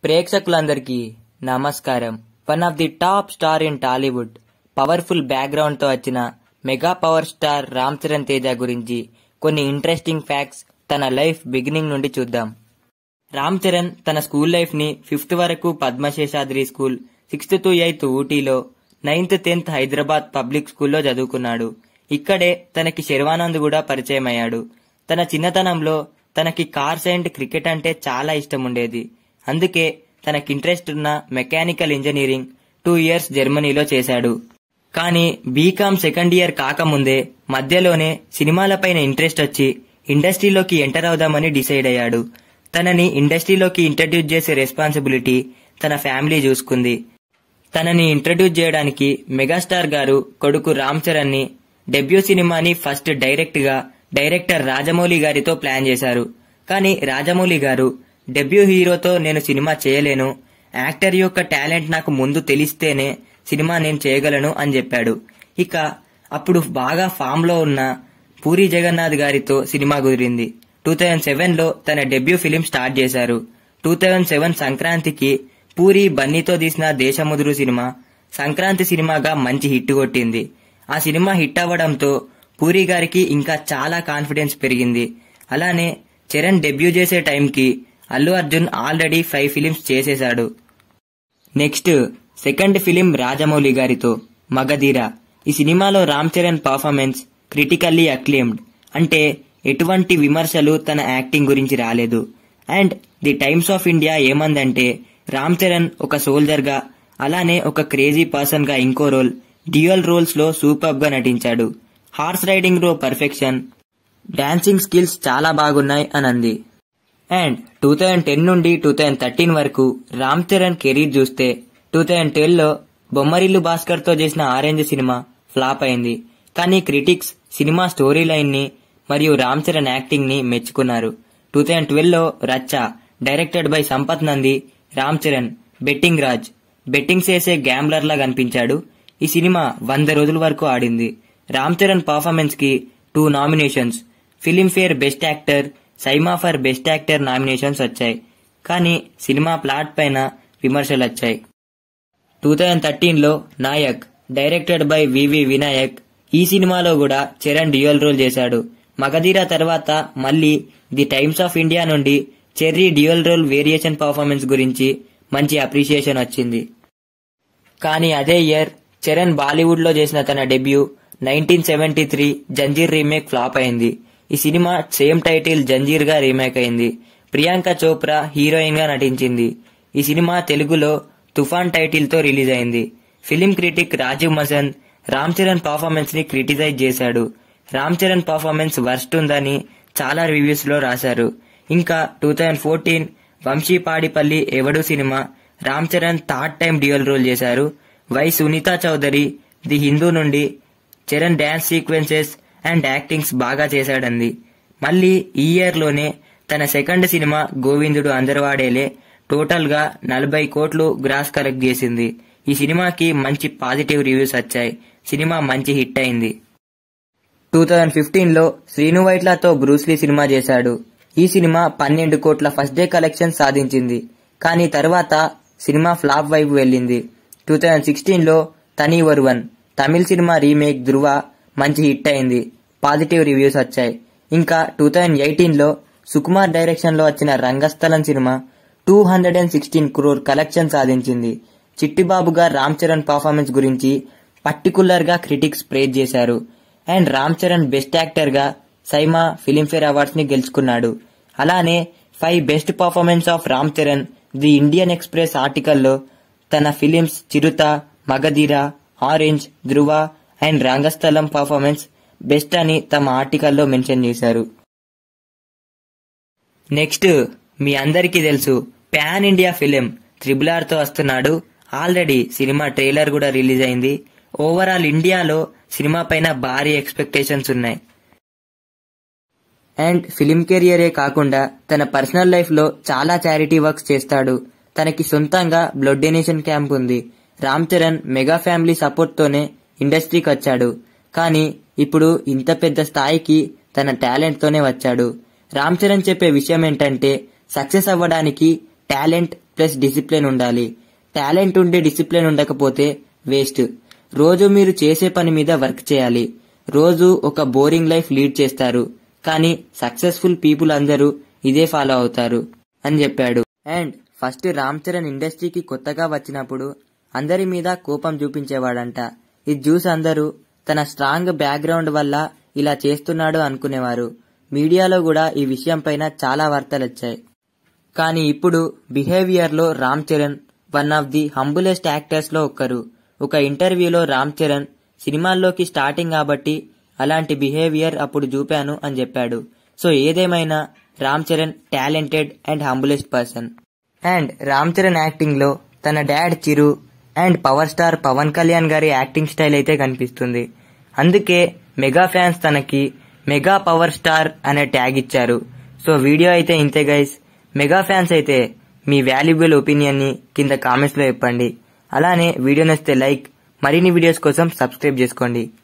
ప్రేక్షకులందరికీ నమస్కారం one of the top star in Tollywood powerful background తో వచ్చిన mega power star Ram Charan Teja గురించి కొన్ని ఇంట్రెస్టింగ్ ఫ్యాక్ట్స్ తన లైఫ్ బిగినింగ్ నుండి చూద్దాం రామ్ చరణ్ తన స్కూల్ లైఫ్ ని ఫిఫ్త్ వరకు Padmaseshadri school sixth to eighth ఊటీలో నైన్త్ టెన్త్ హైదరాబాద్ పబ్లిక్ స్కూల్లో చదువుకున్నాడు ఇక్కడే తనకి శర్వానంద్ కూడా పరిచయం అయ్యాడు తన చిన్నతనంలో తనకి కార్స్ అండ్ క్రికెట్ అంటే చాలా ఇష్టం ఉండేది అందుకే తనకి ఇంట్రెస్ట్ ఉన్న మెకానికల్ ఇంజనీరింగ్ టూ ఇయర్స్ జర్మనీలో చేశాడు కానీ బీకామ్ సెకండ్ ఇయర్ కాకముందే మధ్యలోనే సినిమాలపైన ఇంట్రెస్ట్ వచ్చి ఇండస్ట్రీలోకి ఎంటర్ అవుదామని డిసైడ్ అయ్యాడు తనని ఇండస్ట్రీలోకి ఇంట్రడ్యూస్ చేసే రెస్పాన్సిబిలిటీ తన ఫ్యామిలీ చూసుకుంది తనని ఇంట్రడ్యూస్ చేయడానికి మెగాస్టార్ గారు కొడుకు రామ్ చరణ్ ని డెబ్యూ సినిమాని ఫస్ట్ డైరెక్ట్ గా డైరెక్టర్ రాజమౌళి గారితో ప్లాన్ చేశారు కానీ రాజమౌళి గారు డెబ్యూ హీరోతో నేను సినిమా చేయలేను యాక్టర్ యొక్క టాలెంట్ నాకు ముందు తెలిస్తేనే సినిమా నేను చేయగలను అని చెప్పాడు ఇక అప్పుడు బాగా ఫామ్ లో ఉన్న పూరి జగన్నాథ్ గారితో సినిమా కుదిరింది టూ థౌజండ్ సెవెన్ లో తన డెబ్యూ ఫిలిం స్టార్ట్ చేశారు టూ థౌజండ్ సెవెన్ సంక్రాంతికి పూరి బన్నీతో తీసిన దేశముదురు సినిమా సంక్రాంతి సినిమాగా మంచి హిట్ కొట్టింది ఆ సినిమా హిట్ అవ్వడంతో పూరి గారికి ఇంకా చాలా కాన్ఫిడెన్స్ పెరిగింది అలానే చరణ్ డెబ్యూ చేసే టైంకి Allu Arjun already five films చేసేశాడు నెక్స్ట్ సెకండ్ ఫిలిం రాజమౌళి గారితో మగధీర ఈ సినిమాలో Ram Charan performance critically acclaimed అంటే ఎటువంటి విమర్శలు తన యాక్టింగ్ గురించి రాలేదు and the Times of India ఏమందంటే రామ్ చరణ్ ఒక సోల్జర్ గా అలానే ఒక క్రేజీ పర్సన్ గా ఇంకో రోల్ డ్యూయల్ రోల్స్ లో సూపర్ గా నటించాడు హార్స్ రైడింగ్ లో పర్ఫెక్షన్ డాన్సింగ్ స్కిల్స్ చాలా బాగున్నాయి అని అంది అండ్ టూ థౌజండ్ టెన్ నుండి టూ థౌజండ్ థర్టీన్ వరకు రామ్ చరణ్ కెరీర్ చూస్తే టూ థౌజండ్ ట్వెల్వ్ లో బొమ్మరిల్లు భాస్కర్ తో చేసిన ఆరెంజ్ సినిమా ఫ్లాప్ అయింది కానీ క్రిటిక్స్ సినిమా స్టోరీ లైన్ ని మరియు రామ్ చరణ్ యాక్టింగ్ ని మెచ్చుకున్నారు టూ థౌజండ్ ట్వెల్వ్ లో Racha directed by Sampath Nandi Ram Charan betting Raj bettings వేసే గ్యాంబ్లర్ లా కనిపించాడు ఈ సినిమా వంద రోజుల వరకు ఆడింది రామ్ చరణ్ పర్ఫార్మెన్స్ కి two nominations Filmfare best actor SIIMA for best actor nominations వచ్చాయి కానీ సినిమా ప్లాట్ పైన విమర్శలు వచ్చాయి టూ థౌజండ్ థర్టీన్ లో Nayak directed by V V Vinayak ఈ సినిమాలో కూడా చరణ్ డ్యూయల్ రోల్ చేశాడు మగధీర తర్వాత మళ్ళీ ది టైమ్స్ ఆఫ్ ఇండియా నుండి Cherry dual role variation performance గురించి మంచి అప్రిషియేషన్ వచ్చింది కానీ అదే ఇయర్ చరణ్ బాలీవుడ్ లో చేసిన తన debut nineteen seventy three Zanjeer remake flop అయింది ఈ సినిమా సేమ్ టైటిల్ జంజీర్ గా రీమేక్ అయింది ప్రియాంక చోప్రా హీరోయిన్ గా నటించింది ఈ సినిమా తెలుగులో తుఫాన్ టైటిల్ తో రిలీజ్ అయింది film critic Rajeev Masand Ram Charan performance ని క్రిటిసైజ్ చేశాడు రామ్ చరణ్ పర్ఫార్మెన్స్ వర్స్ట్ ఉందని చాలా రివ్యూస్ లో రాశారు ఇంకా two thousand fourteen Vamsi Paidipally Yevadu సినిమా Ram Charan third time dual role చేశారు వై సునీత చౌదరి ది హిందూ నుండి Charan dance sequences and actings బాగా చేశాడంది మళ్ళీ ఈ ఇయర్ లోనే తన సెకండ్ సినిమా గోవిందుడు అందరవాడేలే టోటల్ గా నలభై కోట్లు గ్రాస్ కలెక్ట్ చేసింది ఈ సినిమాకి మంచి పాజిటివ్ రివ్యూస్ వచ్చాయి సినిమా మంచి హిట్ అయింది టూ థౌజండ్ ఫిఫ్టీన్ లో శ్రీను వైట్లతో బ్రూస్లీ సినిమా చేశాడు ఈ సినిమా పన్నెండు కోట్ల ఫస్ట్ డే కలెక్షన్ సాధించింది కానీ తర్వాత సినిమా ఫ్లాప్ వైపు వెళ్ళింది టూ థౌజండ్ సిక్స్టీన్ లో తనీ వరువన్ తమిళ్ సినిమా రీమేక్ ధృవ మంచి హిట్ అయింది పాజిటివ్ రివ్యూస్ వచ్చాయి ఇంకా టూ థౌజండ్ ఎయిటీన్ లో సుకుమార్ డైరెక్షన్ లో వచ్చిన Rangasthalam cinema two hundred and sixteen crore collection సాధించింది చిట్టిబాబు గారు రామ్ చరణ్ పర్ఫార్మెన్స్ గురించి పర్టికులర్ గా క్రిటిక్స్ ప్రేజ్ చేశారు and Ram Charan best actor గా సైమా ఫిలింఫేర్ అవార్డ్స్ ని గెలుచుకున్నాడు అలానే five best performance of Ram Charan the Indian Express ఆర్టికల్లో తన films Chirutha Magadheera orange Dhruva and Rangasthalam performance best అని తమ ఆర్టికల్లో మెన్షన్ చేశారు నెక్స్ట్ మీ అందరికీ తెలుసు pan India film triple are తో వస్తున్నాడు ఆల్రెడీ సినిమా ట్రైలర్ కూడా రిలీజ్ అయింది ఓవరాల్ ఇండియాలో సినిమా పైన భారీ ఎక్స్పెక్టేషన్స్ ఉన్నాయి అండ్ ఫిలిం కెరియరే కాకుండా తన పర్సనల్ లైఫ్ లో చాలా చారిటీ వర్క్స్ చేస్తాడు తనకి సొంతంగా బ్లడ్ డొనేషన్ క్యాంప్ ఉంది Ram Charan mega family support తోనే ఇండస్ట్రీకి వచ్చాడు కానీ ఇప్పుడు ఇంత పెద్ద స్థాయికి తన టాలెంట్ తోనే వచ్చాడు రామ్ చరణ్ చెప్పే విషయం ఏంటంటే సక్సెస్ అవ్వడానికి టాలెంట్ ప్లస్ డిసిప్లిన్ ఉండాలి టాలెంట్ ఉండి డిసిప్లిన్ ఉండకపోతే వేస్ట్ రోజు మీరు చేసే పని మీద వర్క్ చేయాలి రోజు ఒక బోరింగ్ లైఫ్ లీడ్ చేస్తారు కానీ సక్సెస్ఫుల్ పీపుల్ అందరూ ఇదే ఫాలో అవుతారు అని చెప్పాడు అండ్ ఫస్ట్ రామ్ చరణ్ ఇండస్ట్రీకి కొత్తగా వచ్చినప్పుడు అందరి మీద కోపం చూపించేవాడంట ఇది చూసి అందరూ తన స్ట్రాంగ్ బ్యాక్గ్రౌండ్ వల్ల ఇలా చేస్తున్నాడు అనుకునేవారు మీడియాలో కూడా ఈ విషయం పైన చాలా వార్తలు వచ్చాయి కానీ ఇప్పుడు బిహేవియర్ లో Ram Charan one of the humblest actors లో ఒక్కరు ఒక ఇంటర్వ్యూలో రామ్ చరణ్ సినిమాల్లోకి స్టార్టింగ్ కాబట్టి అలాంటి బిహేవియర్ అప్పుడు చూపాను అని చెప్పాడు సో ఏదేమైనా Ram Charan talented and humblest person and Ram Charan acting లో తన dad Chiru and power star Pawan Kalyan గారి యాక్టింగ్ స్టైల్ అయితే కనిపిస్తుంది అందుకే మెగా ఫ్యాన్స్ తనకి మెగా పవర్ స్టార్ అనే ట్యాగ్ ఇచ్చారు సో వీడియో అయితే ఇంతే గైస్ మెగా ఫ్యాన్స్ అయితే మీ వాల్యుబుల్ ఒపీనియన్ ని కింద కామెంట్స్ లో చెప్పండి అలానే వీడియో నచ్చితే లైక్ మరిన్ని వీడియోస్ కోసం సబ్స్క్రైబ్ చేసుకోండి